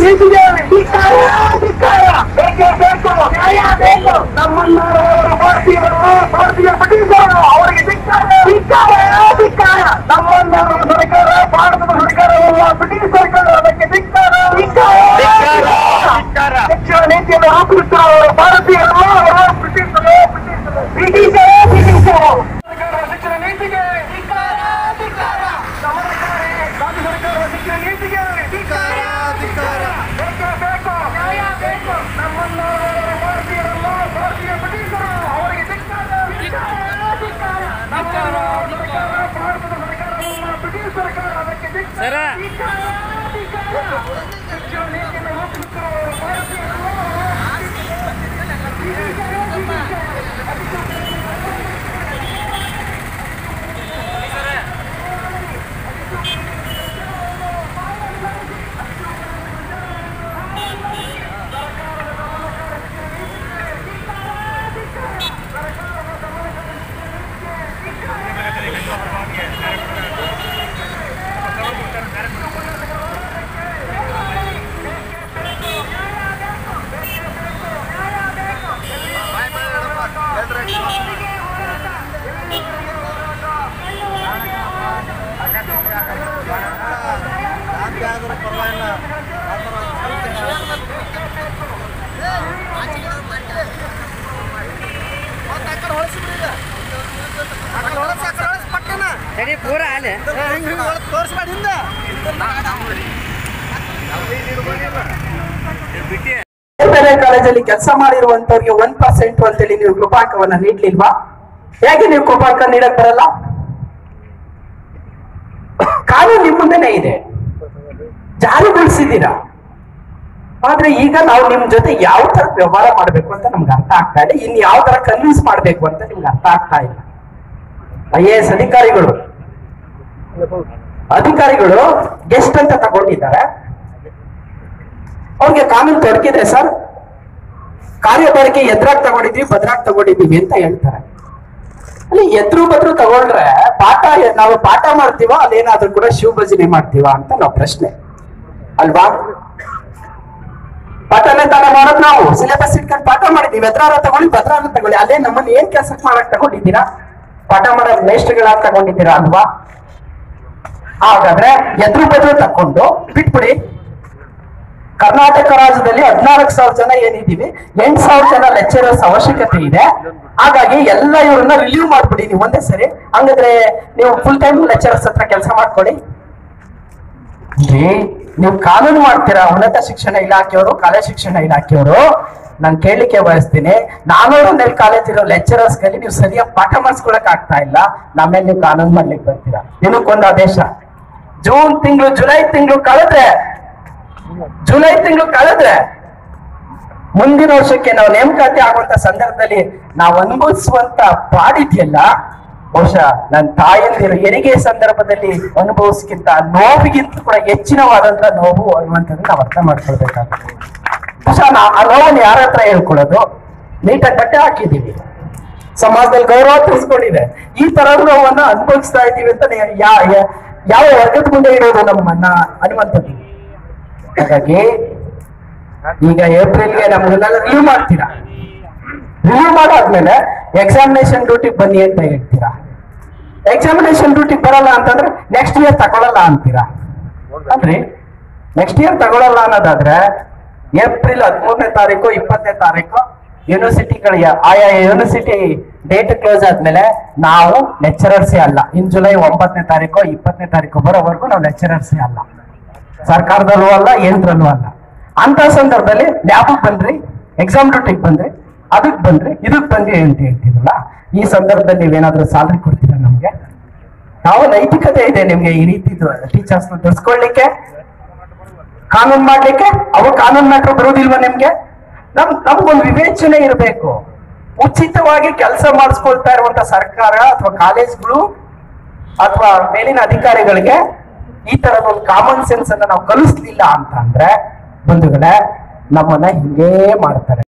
ನೀತಿಗೆ ಧಿಕ್ಕಾರ, ಧಿಕ್ಕಾರ. ಬೇಕೇ ಬೇಕು ನ್ಯಾಯ ಬೇಕು ನಮ್ಮನ್ನವರು ಭಾರತೀಯರು ಭಾರತೀಯ ಬ್ರಿಟಿಷರು ಅವರಿಗೆ ಧಿಕ್ಕಾರ ಧಿಕ್ಕಾರ ಧಿಕ್ಕಾರ ನಮ್ಮನ್ನವರ ಸರ್ಕಾರ ಭಾರತದ ಸರ್ಕಾರವಲ್ಲ ಬ್ರಿಟಿಷ್ ಸರ್ಕಾರ ಅದಕ್ಕೆ ಧಿಕ್ಕಾರ ಧಿಕ್ಕಾರ ಧಿಕ್ಕಾರ. ಶಿಕ್ಷಣ ನೀತಿಯನ್ನು ರೂಪಿಸುತ್ತಿರುವ ಭಾರತೀಯರು ಅವರು ಬ್ರಿಟಿಷರು ಬ್ರಿಟಿಷರು ಬ್ರಿಟಿಷರು ಸರ್ಕಾರ ಶಿಕ್ಷಣ ನೀತಿಗೆ ಧಿಕ್ಕಾರ ಧಿಕ್ಕಾರ ಸಮರಕಾರಿ ರಾಜ್ಯ ಸರ್ಕಾರ ಶಿಕ್ಷಣ ನೀತಿಗೆ ಧಿಕ್ಕಾರ ಧಿಕ್ಕಾರ ಬೇಕೇ ಬೇಕು ನ್ಯಾಯ ಬೇಕು ನಮ್ಮನ್ನವರು ಭಾರತೀಯರಲ್ಲ ಭಾರತೀಯ ಬ್ರಿಟಿಷರು ಅವರಿಗೆ ಧಿಕ್ಕಾರ ಧಿಕ್ಕಾರ ಧಿಕ್ಕಾರ ನಮ್ಮವರ ಸರ್ಕಾರ ಭಾರತದ ಸರ್ಕಾರವಲ್ಲ ಬ್ರಿಟಿಷ್ ಸರ್ಕಾರ ಅದಕ್ಕೆ ಧಿಕ್ಕಾರ ಸರ. ಧಿಕ್ಕಾರ ಧಿಕ್ಕಾರ ಶಿಕ್ಷಣ ನೀತಿಯನ್ನು ರೂಪಿಸುತ್ತಿರುವ ಭಾರತೀಯರು ಸರಿ ಪೂರ ಅಲ್ಲೇ ಬೇರೆ ಕಾಲೇಜಲ್ಲಿ ಕೆಲಸ ಮಾಡಿರುವಂತವ್ರಿಗೆ ಒನ್ ಪರ್ಸೆಂಟ್ ಅಂತೇಳಿ ನೀವು ಕೃಪಾಂಕವನ್ನ ನೀಡ್ಲಿಲ್ವಾ ಹೇಗೆ ನೀವು ಕೃಪಾಂಕ ನೀಡಕ್ ಬರಲ್ಲ ಕಾನೂನು ನಿಮ್ಮ ಮುಂದೆನೆ ಇದೆ ಜಾರಿಗೊಳಿಸಿದ್ದೀರಾ ಆದ್ರೆ ಈಗ ನಾವು ನಿಮ್ ಜೊತೆ ಯಾವ ತರ ವ್ಯವಹಾರ ಮಾಡ್ಬೇಕು ಅಂತ ನಮ್ಗೆ ಅರ್ಥ ಆಗ್ತಾ ಇದೆ ಇನ್ ಯಾವ ತರ ಕನ್ವಿನ್ಸ್ ಮಾಡ್ಬೇಕು ಅಂತ ನಿಮ್ಗೆ ಅರ್ಥ ಆಗ್ತಾ ಇಲ್ಲ ಐ ಎ ಎಸ್ ಅಧಿಕಾರಿಗಳು ಅಧಿಕಾರಿಗಳು ಗೆಸ್ಟ್ ಅಂತ ತಗೊಂಡಿದ್ದಾರೆ ಅವ್ರಿಗೆ ಕಾನೂನು ತೊಡಕಿದೆ ಸರ್ ಕಾರ್ಯಭಾರಕ್ಕೆ ಎದುರಾಗಿ ತಗೊಂಡಿದ್ವಿ ಭದ್ರಾಗಿ ತಗೊಂಡಿದ್ದೀವಿ ಅಂತ ಹೇಳ್ತಾರೆ ಅಲ್ಲಿ ಎದ್ರು ಬದ್ರು ತಗೊಂಡ್ರೆ ಪಾಠ ನಾವು ಪಾಠ ಮಾಡ್ತೀವ ಅಲ್ಲೇನಾದ್ರೂ ಕೂಡ ಶಿವ ಭಜನೆ ಮಾಡ್ತೀವ ಅಂತ ನಾವು ಪ್ರಶ್ನೆ ಅಲ್ವಾ ಪಾಠನೇ ತಾನೇ ಮಾಡೋದು ನಾವು ಸಿಲೆಬಸ್ ಇಟ್ಕೊಂಡು ಪಾಠ ಮಾಡಿದೀವಿ ಎದ್ರಾರ ತಗೊಳ್ಳಿ ಭದ್ರಾರ ತಗೊಳ್ಳಿ ಅಲ್ಲೇ ನಮ್ಮನ್ನ ಏನ್ ಕೆಲಸಕ್ಕೆ ಮಾಡಕ್ ತಗೊಂಡಿದ್ದೀರಾ ಪಾಠ ಮಾಡೋ ಮೇಷ್ಟ್ರುಗಳಾಗಿ ತಗೊಂಡಿದ್ದೀರಾ ಅಲ್ವಾ ಹಾಗಾದ್ರೆ ಎದ್ರು ಬದ್ರು ತಕೊಂಡು ಬಿಟ್ಬಿಡಿ ಕರ್ನಾಟಕ ರಾಜ್ಯದಲ್ಲಿ ಹದಿನಾಲ್ಕು ಸಾವಿರ ಜನ ಏನಿದ್ದೀವಿ ಎಂಟ್ ಸಾವಿರ ಜನ ಲೆಕ್ಚರರ್ಸ್ ಅವಶ್ಯಕತೆ ಇದೆ ಹಾಗಾಗಿ ಎಲ್ಲ ಇವ್ರನ್ನ ರಿಲೀವ್ ಮಾಡ್ಬಿಡಿ ನೀವು ಒಂದೇ ಸರಿ ಹಂಗಾದ್ರೆ ನೀವು ಫುಲ್ ಟೈಮ್ ಲೆಕ್ಚರರ್ಸ್ ಹತ್ರ ಕೆಲಸ ಮಾಡ್ಕೊಳ್ಳಿ ಏ, ನೀವು ಕಾನೂನು ಮಾಡ್ತೀರಾ ಉನ್ನತ ಶಿಕ್ಷಣ ಇಲಾಖೆಯವರು ಕಲಾ ಶಿಕ್ಷಣ ಇಲಾಖೆಯವರು ನಾನು ಕೇಳಲಿಕ್ಕೆ ಬಯಸ್ತೀನಿ ನಾನೂರನೇ ಕಾಲೇಜ್ ಇರೋ ಲೆಕ್ಚರರ್ಸ್ ಗಳಲ್ಲಿ ನೀವು ಸರಿಯಾಗಿ ಪಾಠ ಮಾಡಿಸ್ಕೊಳಕ್ ಆಗ್ತಾ ಇಲ್ಲ ನಮ್ಮೇಲೆ ನೀವು ಕಾನೂನು ಮಾಡ್ಲಿಕ್ಕೆ ಬರ್ತೀರಾ ದಿನಕ್ಕೊಂದು ಆದೇಶ ಜೂನ್ ತಿಂಗಳು ಜುಲೈ ತಿಂಗಳು ಕಳೆದ್ರೆ ಜುಲೈ ತಿಂಗಳು ಕಳೆದ್ರೆ ಮುಂದಿನ ವರ್ಷಕ್ಕೆ ನಾವು ನೇಮಕಾತಿ ಆಗುವಂತ ಸಂದರ್ಭದಲ್ಲಿ ನಾವು ಅನುಭವಿಸುವಂತ ಪಾಡಿದೆಯಲ್ಲ ಬಹುಶಃ ನನ್ನ ತಾಯಂದಿರು ಹೆರಿಗೆ ಸಂದರ್ಭದಲ್ಲಿ ಅನುಭವಿಸ್ಕಿಂತ ನೋವಿಗಿಂತ ಕೂಡ ಹೆಚ್ಚಿನವಾದಂತ ನೋವು ಅನ್ನುವಂಥದ್ದು ನಾವು ಅರ್ಥ ಮಾಡ್ಕೊಳ್ಬೇಕಾಗ್ತದೆ ಬಹುಶಃ ನಾ ಆ ನೋವನ್ನು ಯಾರ ಹತ್ರ ಹೇಳ್ಕೊಳ್ಳೋದು ನೀಟಾಗಿ ಬಟ್ಟೆ ಹಾಕಿದೀವಿ ಸಮಾಜದಲ್ಲಿ ಗೌರವ ತಿಳಿಸ್ಕೊಂಡಿದೆ ಈ ತರ ನೋವನ್ನ ಅನುಭವಿಸ್ತಾ ಇದ್ದೀವಿ ಅಂತ ನೀವು ಯಾ- ಯಾ- ಯಾವ ವರ್ಗದ ಮುಂದೆ ಇಡೋದು ನಮ್ಮನ್ನ ಅನ್ನುವಂಥದ್ದು ಹಾಗಾಗಿ ಈಗ ಏಪ್ರಿಲ್ಗೆ ನಮ್ಗೆಲ್ಲ ರಿವ್ಯೂ ಮಾಡ್ತೀರಾ ರಿವ್ಯೂ ಮಾಡಾದ್ಮೇಲೆ ಎಕ್ಸಾಮಿನೇಷನ್ ಡ್ಯೂಟಿಗೆ ಬನ್ನಿ ಅಂತ ಹೇಳ್ತೀರಾ ಎಕ್ಸಾಮಿನೇಷನ್ ಡ್ಯೂಟಿಗೆ ಬರಲ್ಲ ಅಂತಂದ್ರೆ ನೆಕ್ಸ್ಟ್ ಇಯರ್ ತಗೊಳಲ್ಲ ಅಂತೀರಾ ಅಂದ್ರೆ ನೆಕ್ಸ್ಟ್ ಇಯರ್ ತಗೊಳಲ್ಲ ಅನ್ನೋದಾದ್ರೆ ಏಪ್ರಿಲ್ ಹದಿಮೂರನೇ ತಾರೀಕು ಇಪ್ಪತ್ತನೇ ತಾರೀಕು ಯೂನಿವರ್ಸಿಟಿಗಳಿಗೆ ಆಯಾ ಯೂನಿವರ್ಸಿಟಿ ಡೇಟ್ ಕ್ಲೋಸ್ ಆದ್ಮೇಲೆ ನಾವು ಲೆಕ್ಚರರ್ಸೇ ಅಲ್ಲ ಇನ್ ಜುಲೈ ಒಂಬತ್ತನೇ ತಾರೀಕು ಇಪ್ಪತ್ತನೇ ತಾರೀಕು ಬರೋವರೆಗೂ ನಾವು ಲೆಕ್ಚರರ್ಸೇ ಅಲ್ಲ ಸರ್ಕಾರದಲ್ಲೂ ಅಲ್ಲ ಏನ್ರಲ್ಲೂ ಅಲ್ಲ ಅಂತ ಸಂದರ್ಭದಲ್ಲಿ ಲ್ಯಾಬಿಗೆ ಬಂದ್ರಿ ಎಕ್ಸಾಮ್ ಡ್ಯೂಟಿಗೆ ಬಂದ್ರಿ ಅದಕ್ಕೆ ಬಂದ್ರಿ ಇದಕ್ ಬಂದ್ರಿ ಅಂತ ಹೇಳ್ತೀರಲ್ಲ ಈ ಸಂದರ್ಭದಲ್ಲಿ ನೀವೇನಾದ್ರೂ ಸಾಲರಿ ಕೊಡ್ತೀರಾ ನಮ್ಗೆ ಯಾವ ನೈತಿಕತೆ ಇದೆ ನಿಮ್ಗೆ ಈ ರೀತಿ ಟೀಚರ್ಸ್ ದುಡ್ಸ್ಕೊಳ್ಲಿಕ್ಕೆ ಕಾನೂನು ಮಾಡ್ಲಿಕ್ಕೆ ಅವು ಕಾನೂನು ಮ್ಯಾಟ್ರ್ ಬರೋದಿಲ್ವಾ ನಿಮ್ಗೆ ನಮ್ ನಮ್ಗೊಂದು ವಿವೇಚನೆ ಇರಬೇಕು ಉಚಿತವಾಗಿ ಕೆಲಸ ಮಾಡಿಸ್ಕೊಳ್ತಾ ಇರುವಂತ ಸರ್ಕಾರ ಅಥವಾ ಕಾಲೇಜ್ಗಳು ಅಥವಾ ಮೇಲಿನ ಅಧಿಕಾರಿಗಳಿಗೆ ಈ ತರದ ಒಂದು ಕಾಮನ್ ಸೆನ್ಸ್ ಅನ್ನ ನಾವು ಕಲಿಸ್ಲಿಲ್ಲ ಅಂತ ಅಂದ್ರೆ ಬಂಧುಗಳೇ ನಮ್ಮನ್ನ ಹಿಂಗೇ ಮಾಡ್ತಾರೆ